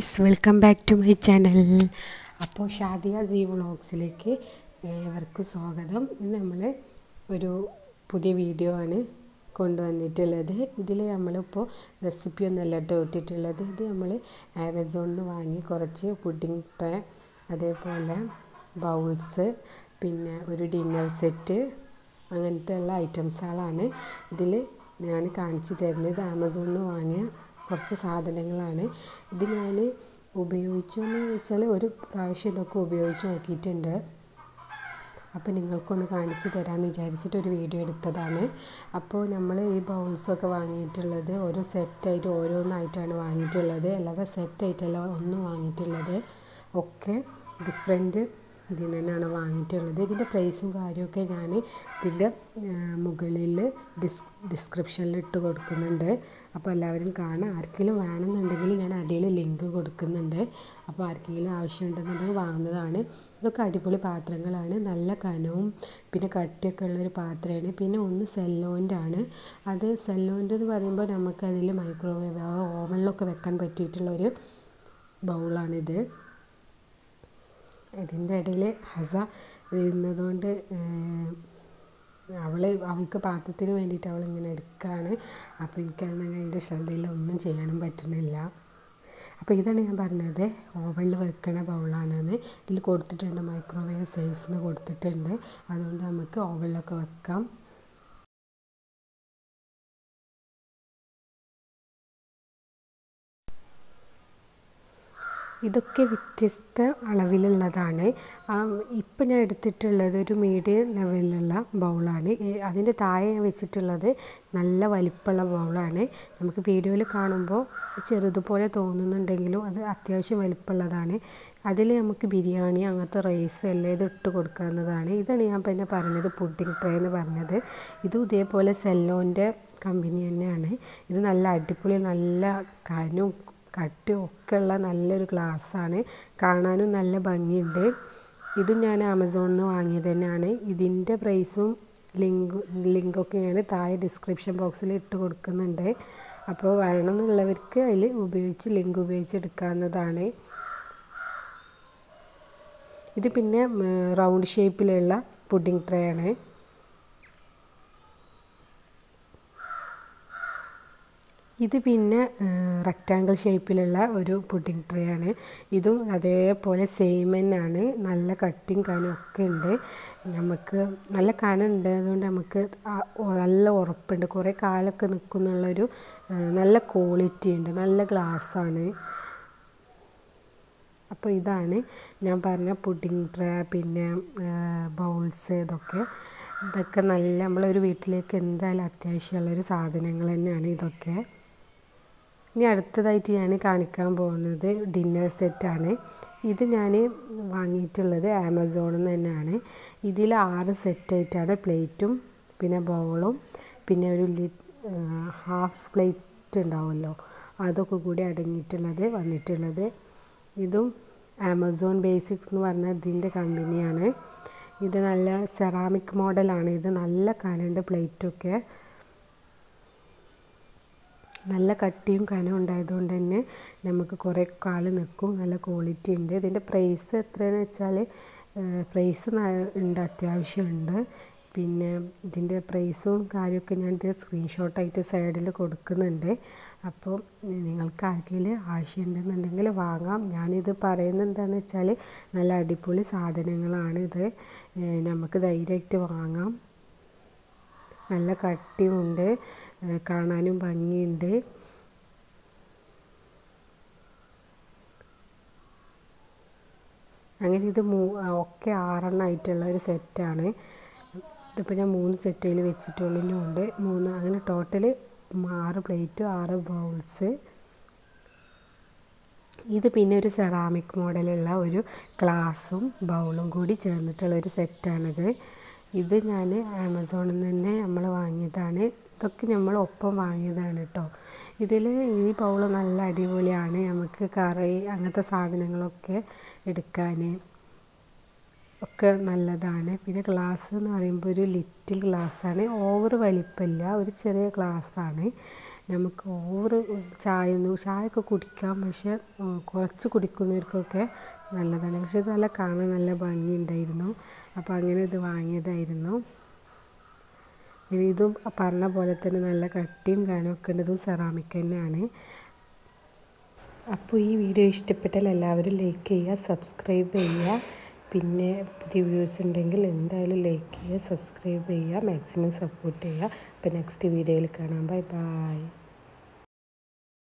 guys welcome back to my channel അപ്പോൾ Shadiya C വ്ളോഗ്സിലേക്ക് ഏവർക്കും സ്വാഗതം ഇന്ന് നമ്മൾ ഒരു പുതിയ വീഡിയോ ആണ് കൊണ്ടുവന്നിട്ടുള്ളത് ഇതിൽ നമ്മളിപ്പോൾ റെസിപ്പി ഒന്നല്ല കേട്ടോ ഇട്ടിട്ടുള്ളത് ഇത് നമ്മൾ ആമസോണിൽ നിന്ന് വാങ്ങി കുറച്ച് പുഡിംഗ് ട്രേ അതേപോലെ ബൗൾസ് പിന്നെ ഒരു ഡിന്നർ സെറ്റ് അങ്ങനത്തെ ഉള്ള ഐറ്റംസുകളാണ് ഇതിൽ ഞാൻ കാണിച്ചു തരുന്നത് ഇത് ആമസോണിൽ നിന്ന് വാങ്ങിയ കുറച്ച് സാധനങ്ങളാണ് ഇത് ഞാൻ ഉപയോഗിച്ചു എന്ന് ചോദിച്ചാൽ ഒരു പ്രാവശ്യം ഇതൊക്കെ ഉപയോഗിച്ച് നോക്കിയിട്ടുണ്ട് അപ്പോൾ നിങ്ങൾക്കൊന്ന് കാണിച്ചു തരാമെന്ന് വിചാരിച്ചിട്ട് ഒരു വീഡിയോ എടുത്തതാണ് അപ്പോൾ നമ്മൾ ഈ ബൗൾസൊക്കെ വാങ്ങിയിട്ടുള്ളത് ഓരോ സെറ്റായിട്ട് ഓരോന്നായിട്ടാണ് വാങ്ങിയിട്ടുള്ളത് അല്ലാതെ സെറ്റായിട്ടല്ല ഒന്നും വാങ്ങിയിട്ടുള്ളത് ഒക്കെ ഡിഫറെൻറ്റ് ഇതിൽ നിന്നാണ് വാങ്ങിയിട്ടുള്ളത് ഇതിൻ്റെ പ്രൈസും കാര്യമൊക്കെ ഞാൻ ഇതിൻ്റെ മുകളിൽ ഡിസ് ഡിസ്ക്രിപ്ഷനിൽ ഇട്ട് കൊടുക്കുന്നുണ്ട് അപ്പോൾ എല്ലാവരും കാണാം ആർക്കെങ്കിലും വേണമെന്നുണ്ടെങ്കിൽ ഞാൻ അടിയിൽ ലിങ്ക് കൊടുക്കുന്നുണ്ട് അപ്പോൾ ആർക്കെങ്കിലും ആവശ്യമുണ്ടെന്നുണ്ടെങ്കിൽ വാങ്ങുന്നതാണ് ഇതൊക്കെ അടിപൊളി പാത്രങ്ങളാണ് നല്ല കനവും പിന്നെ കട്ടിയൊക്കെ ഉള്ളൊരു പാത്രമാണ് പിന്നെ ഒന്ന് സെല്ലോൻ്റെ ആണ് അത് സെല്ലോൻ്റെ എന്ന് പറയുമ്പോൾ നമുക്കതിൽ മൈക്രോവേവ് ഓവനിലൊക്കെ വെക്കാൻ പറ്റിയിട്ടുള്ളൊരു ബൗളാണിത് ഇതിൻ്റെ ഇടയിൽ ഹസ വരുന്നതുകൊണ്ട് അവൾ അവൾക്ക് പാത്രത്തിന് വേണ്ടിയിട്ട് അവൾ ഇങ്ങനെ എടുക്കുകയാണ് അപ്പോൾ എനിക്കാണെങ്കിൽ അതിൻ്റെ ശ്രദ്ധയിൽ ഒന്നും ചെയ്യാനും പറ്റുന്നില്ല അപ്പോൾ ഇതാണ് ഞാൻ പറഞ്ഞത് ഓവനിൽ വെക്കണ ബൗളാണെന്ന് ഇതിൽ കൊടുത്തിട്ടുണ്ട് മൈക്രോവേവ് സേഫ് എന്ന് കൊടുത്തിട്ടുണ്ട് അതുകൊണ്ട് നമുക്ക് ഓവനിലൊക്കെ വെക്കാം ഇതൊക്കെ വ്യത്യസ്ത അളവിലുള്ളതാണ് ഇപ്പം ഞാൻ എടുത്തിട്ടുള്ളത് ഒരു മീഡിയം ലെവലിലുള്ള ബൗളാണ് അതിൻ്റെ താഴെ ഞാൻ വെച്ചിട്ടുള്ളത് നല്ല വലിപ്പമുള്ള ബൗളാണ് നമുക്ക് വീഡിയോയിൽ കാണുമ്പോൾ ചെറുതുപോലെ തോന്നുന്നുണ്ടെങ്കിലും അത് അത്യാവശ്യം വലിപ്പമുള്ളതാണ് അതിൽ നമുക്ക് ബിരിയാണി അങ്ങനത്തെ റൈസ് എല്ലാം ഇത് ഇട്ട് കൊടുക്കാവുന്നതാണ് ഇതാണ് ഞാൻ പിന്നെ പറഞ്ഞത് പുഡിംഗ് ട്രേ എന്ന് പറഞ്ഞത് ഇതും ഇതേപോലെ സെല്ലോൻ്റെ കമ്പനി തന്നെയാണ് ഇത് നല്ല അടിപൊളി നല്ല കനും കട്ടിയും ഒക്കെ ഉള്ള നല്ലൊരു ഗ്ലാസ്സാണ് കാണാനും നല്ല ഭംഗിയുണ്ട് ഇതും ഞാൻ ആമസോണിൽ നിന്ന് വാങ്ങിയത് തന്നെയാണ് ഇതിൻ്റെ പ്രൈസും ലിങ്ക് ലിങ്കൊക്കെ ഞാൻ താഴെ ഡിസ്ക്രിപ്ഷൻ ബോക്സിൽ ഇട്ട് കൊടുക്കുന്നുണ്ട് അപ്പോൾ വേണമെന്നുള്ളവർക്ക് അതിൽ ഉപയോഗിച്ച് ലിങ്ക് ഉപയോഗിച്ച് എടുക്കാവുന്നതാണ് ഇത് പിന്നെ റൗണ്ട് ഷേപ്പിലുള്ള പുഡിംഗ് ട്രേ ആണ് ഇത് പിന്നെ റെക്റ്റാങ്കിൾ ഷേപ്പിലുള്ള ഒരു പുഡിംഗ് ട്രേ ആണ് ഇതും അതേപോലെ സെയിം തന്നെയാണ് നല്ല കട്ടിങ് കനം ഒക്കെ ഉണ്ട് നമുക്ക് നല്ല കനം ഉണ്ട് അതുകൊണ്ട് നമുക്ക് നല്ല ഉറപ്പുണ്ട് കുറേ കാലമൊക്കെ നിൽക്കുന്നുള്ളൊരു നല്ല ക്വാളിറ്റി ഉണ്ട് നല്ല ഗ്ലാസ്സാണ് അപ്പോൾ ഇതാണ് ഞാൻ പറഞ്ഞ പുഡിംഗ് ട്രേ പിന്നെ ബൗൾസ് ഇതൊക്കെ ഇതൊക്കെ നല്ല നമ്മളൊരു വീട്ടിലേക്ക് എന്തായാലും അത്യാവശ്യമുള്ളൊരു സാധനങ്ങൾ തന്നെയാണ് ഇതൊക്കെ ഇനി അടുത്തതായിട്ട് ഞാൻ കാണിക്കാൻ പോകുന്നത് ഡിന്നർ സെറ്റാണ് ഇത് ഞാൻ വാങ്ങിയിട്ടുള്ളത് ആമസോണിൽ നിന്ന് തന്നെയാണ് ഇതിൽ ആറ് സെറ്റായിട്ടാണ് പ്ലേറ്റും പിന്നെ ബൗളും പിന്നെ ഒരു ലി ഹാഫ് പ്ലേറ്റ് ഉണ്ടാവുമല്ലോ അതൊക്കെ കൂടി അടങ്ങിയിട്ടുള്ളത് വന്നിട്ടുള്ളത് ഇതും ആമസോൺ ബേസിക്സ് എന്ന് പറഞ്ഞ ഇതിൻ്റെ കമ്പനിയാണ് ഇത് നല്ല സെറാമിക് മോഡലാണ് ഇത് നല്ല കനണ്ട് പ്ലേറ്റൊക്കെ നല്ല കട്ടിയും കനവും ഉണ്ടായതുകൊണ്ട് തന്നെ നമുക്ക് കുറേ കാലം നിൽക്കും നല്ല ക്വാളിറ്റി ഉണ്ട് ഇതിൻ്റെ പ്രൈസ് എത്രയെന്ന് വെച്ചാൽ പ്രൈസ് ഉണ്ട് അത്യാവശ്യമുണ്ട് പിന്നെ ഇതിൻ്റെ പ്രൈസും കാര്യമൊക്കെ ഞാൻ ഇത് സ്ക്രീൻഷോട്ടായിട്ട് സൈഡിൽ കൊടുക്കുന്നുണ്ട് അപ്പോൾ നിങ്ങൾക്ക് ആർക്കെങ്കിലും ആവശ്യമുണ്ടെന്നുണ്ടെങ്കിൽ വാങ്ങാം ഞാനിത് പറയുന്നത് എന്താണെന്ന് വെച്ചാൽ നല്ല അടിപൊളി സാധനങ്ങളാണ് ഇത് നമുക്ക് ധൈര്യമായിട്ട് വാങ്ങാം നല്ല കട്ടിയുമുണ്ട് കാണാനും ഭംഗിയുണ്ട് അങ്ങനെ ഇത് മൂ ഒക്കെ ആറെണ്ണമായിട്ടുള്ള ഒരു സെറ്റാണ് ഇതിപ്പോൾ ഞാൻ മൂന്ന് സെറ്റിൽ വെച്ചിട്ടുള്ളുണ്ട് മൂന്ന് അങ്ങനെ ടോട്ടൽ ആറ് പ്ലേറ്റ് ആറ് ബൗൾസ് ഇത് പിന്നെ ഒരു സെറാമിക് മോഡലുള്ള ഒരു ഗ്ലാസും ബൗളും കൂടി ചേർന്നിട്ടുള്ള ഒരു സെറ്റാണിത് ഇത് ഞാൻ ആമസോണിൽ നിന്ന് തന്നെ നമ്മൾ വാങ്ങിയതാണ് ഇതൊക്കെ നമ്മൾ ഒപ്പം വാങ്ങിയതാണ് കേട്ടോ ഇതിൽ ഈ ബൗൾ നല്ല അടിപൊളിയാണ് നമുക്ക് കറി അങ്ങനത്തെ സാധനങ്ങളൊക്കെ എടുക്കാൻ ഒക്കെ നല്ലതാണ് പിന്നെ ഗ്ലാസ് എന്ന് പറയുമ്പോൾ ഒരു ലിറ്റിൽ ഗ്ലാസ്സാണ് ഓവർ വലിപ്പമില്ല ഒരു ചെറിയ ഗ്ലാസ്സാണ് നമുക്ക് ഓവർ ചായ ഒന്നും ചായയൊക്കെ കുടിക്കാം പക്ഷെ കുറച്ച് കുടിക്കുന്നവർക്കൊക്കെ നല്ലതാണ് പക്ഷെ ഇത് നല്ല കാണാൻ നല്ല ഭംഗിയുണ്ടായിരുന്നു അപ്പോൾ അങ്ങനെ ഇത് വാങ്ങിയതായിരുന്നു ഇനി ഇതും പറഞ്ഞ പോലെ തന്നെ നല്ല കട്ടിയും കനമൊക്കെ ഉണ്ട് ഇതും സെറാമിക് തന്നെയാണ് അപ്പോൾ ഈ വീഡിയോ ഇഷ്ടപ്പെട്ടാൽ എല്ലാവരും ലൈക്ക് ചെയ്യുക സബ്സ്ക്രൈബ് ചെയ്യുക പിന്നെ പുതിയ വ്യൂസ് ഉണ്ടെങ്കിൽ എന്തായാലും ലൈക്ക് ചെയ്യുക സബ്സ്ക്രൈബ് ചെയ്യുക മാക്സിമം സപ്പോർട്ട് ചെയ്യുക അപ്പോൾ നെക്സ്റ്റ് വീഡിയോയിൽ കാണാം ബൈ ബൈ